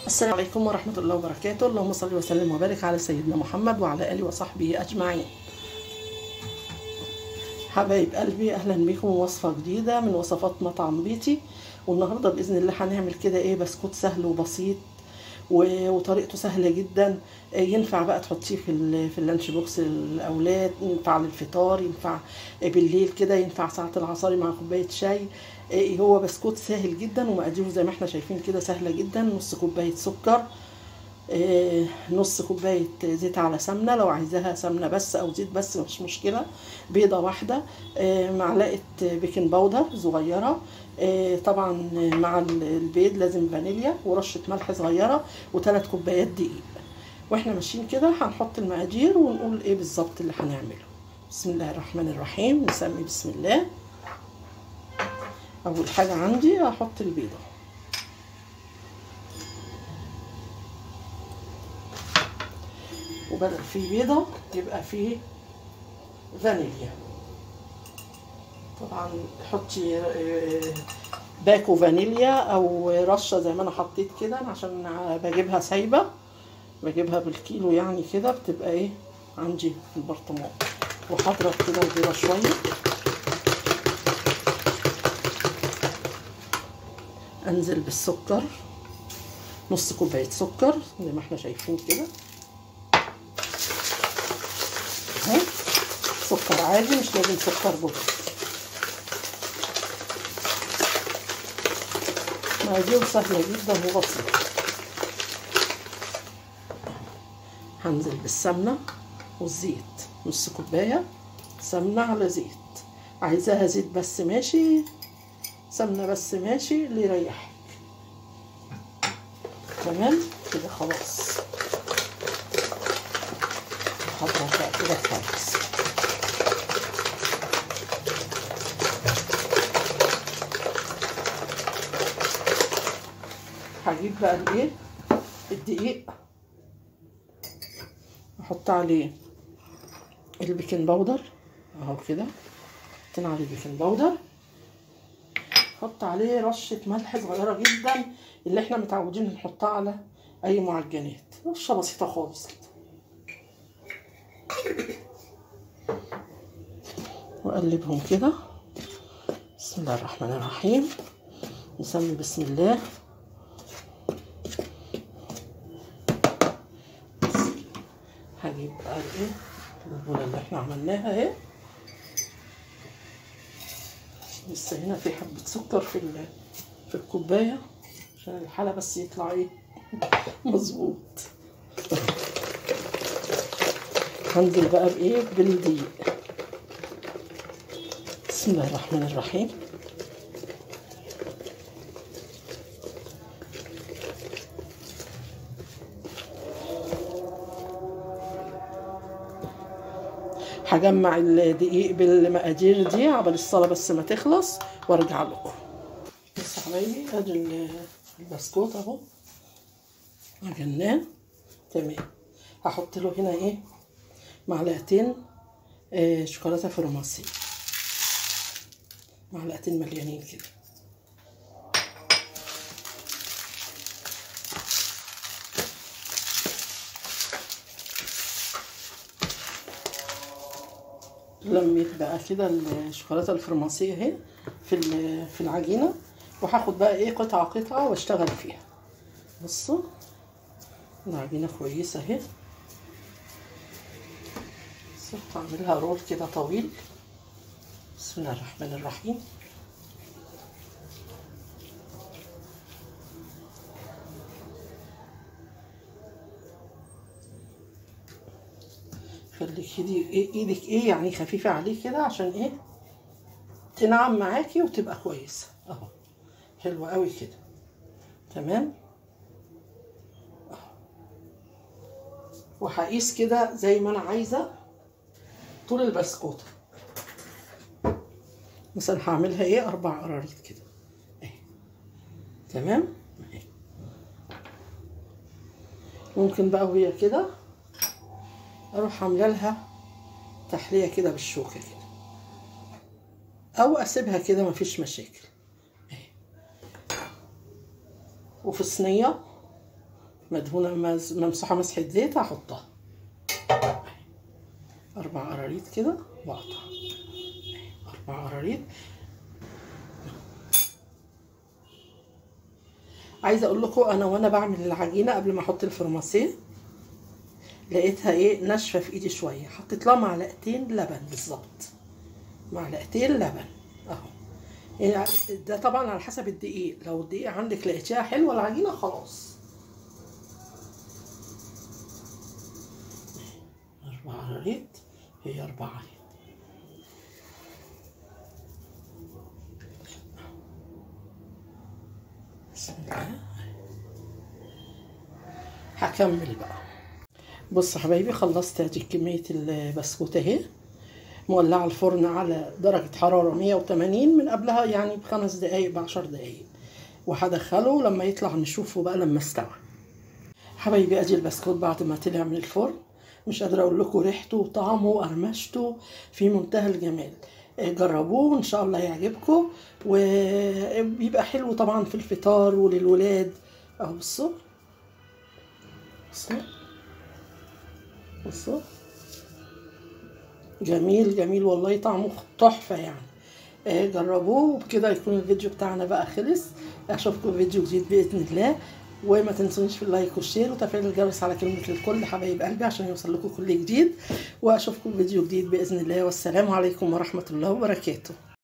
السلام عليكم ورحمة الله وبركاته اللهم صل وسلم وبارك على سيدنا محمد وعلى آله وصحبه أجمعين حبايب قلبي أهلا بكم وصفة جديدة من وصفات مطعم بيتي والنهاردة بإذن الله هنعمل كده إيه بسكوت سهل وبسيط و- وطريقته سهلة جدا ينفع بقى تحطيه في ال- في اللانش بوكس للأولاد ينفع للفطار ينفع بالليل كده ينفع ساعة العصاري مع كوباية شاي إيه هو بسكوت سهل جدا ومقاديره زي ما احنا شايفين كده سهلة جدا نص كوباية سكر إيه، نص كوباية زيت على سمنة لو عايزاها سمنة بس أو زيت بس مش مشكلة بيضة واحدة إيه، معلقة بيكنج باودر صغيرة إيه، طبعا مع البيض لازم فانيليا ورشة ملح صغيرة وثلاث كوبايات دقيق واحنا ماشيين كده هنحط المقادير ونقول ايه بالظبط اللي هنعمله بسم الله الرحمن الرحيم نسمي بسم الله اول حاجة عندي هحط البيضة وبدل فيه بيضة يبقى فيه فانيليا طبعا حطي آه، باكو فانيليا او رشة زي ما انا حطيت كده عشان بجيبها سايبة بجيبها بالكيلو يعني كده بتبقى ايه عندي في البرطمان وهضرب كده البيضة شوية انزل بالسكر نص كوباية سكر زي ما احنا شايفين كده اهي سكر عادي مش لازم سكر بودرة مقادير سهلة جدا وبسيطة هنزل بالسمنة والزيت نص كوباية سمنة على زيت عايزاها زيت بس ماشي سمنة بس ماشي اللي يريحك تمام كده خلاص هضرب بقى كده خالص هجيب بقى الايه الدقيق احط عليه البيكنج باودر اهو كده حطينا عليه البيكنج باودر احط عليه رشة ملح صغيرة جدا اللي احنا متعودين نحطها على اي معجنات رشة بسيطة خالص كده واقلبهم كده بسم الله الرحمن الرحيم نسمي بسم الله هجيب بقى الايه البولة اللي احنا عملناها اهي لسه هنا في حبة سكر في ال- في الكوباية عشان الحالة بس يطلع ايه مظبوط هنزل بقى بايه بالدقيق بسم الله الرحمن الرحيم هجمع الدقيق بالمقادير دي عبال الصلاة بس ما تخلص وارجع لكم بس حبايبي ادي ال- البسكوت اهو عجناه تمام هحط له هنا ايه معلقتين آه شوكولاته فرماسي معلقتين مليانين كده لميت بقى كده الشوكولاته الفرنسيه اهي في ال- في العجينه وهاخد بقى ايه قطعه قطعه واشتغل فيها بصوا العجينه كويسه اهي بصوا هعملها رول كده طويل بسم الله الرحمن الرحيم خليك ايدي إيه- ايدك ايه يعني خفيفة عليه كده عشان ايه تنعم معاكي وتبقى كويسة اهو حلوة قوي كده تمام أهو. وهقيس كده زي ما انا عايزة طول البسكوتة مثلا هعملها ايه اربع قراريط كده اهي تمام اهي ممكن بقى وهي كده اروح عامله لها تحليه كده بالشوكه كده او اسيبها كده مفيش مشاكل اهي وفي صينيه مدهونه مز- ممسوحه مسحه زيت هحطها اربع قراريط كده واقطع اربع قراريط عايزه اقول لكم انا وانا بعمل العجينه قبل ما احط الفرماسيه لقيتها ايه ناشفه في ايدي شويه حطيت لها معلقتين لبن بالظبط معلقتين لبن اهو يعني ده طبعا على حسب الدقيق لو الدقيق عندك لقيتيها حلوه العجينه خلاص أربع قراريط هي أربعة بسم الله هكمل بقى بص يا حبايبي خلصت ادي كمية البسكوت اهي مولعة الفرن على درجة حرارة 180 من قبلها يعني بخمس دقايق بعشر دقايق وهدخله لما يطلع نشوفه بقى لما استوى حبايبي ادي البسكوت بعد ما طلع من الفرن مش قادرة اقول لكم ريحته وطعمه وقرمشته في منتهى الجمال آه، جربوه ان شاء الله يعجبكم وبيبقى حلو طبعا في الفطار وللولاد اهو بصوا بصوا بصوا جميل جميل والله طعمه تحفة يعني آه، جربوه وبكده يكون الفيديو بتاعنا بقى خلص اشوفكم في فيديو جديد باذن الله وما تنسونيش في اللايك والشير وتفعيل الجرس على كلمة الكل حبايب قلبي عشان يوصل لكم كل جديد واشوفكم في فيديو جديد باذن الله والسلام عليكم ورحمة الله وبركاته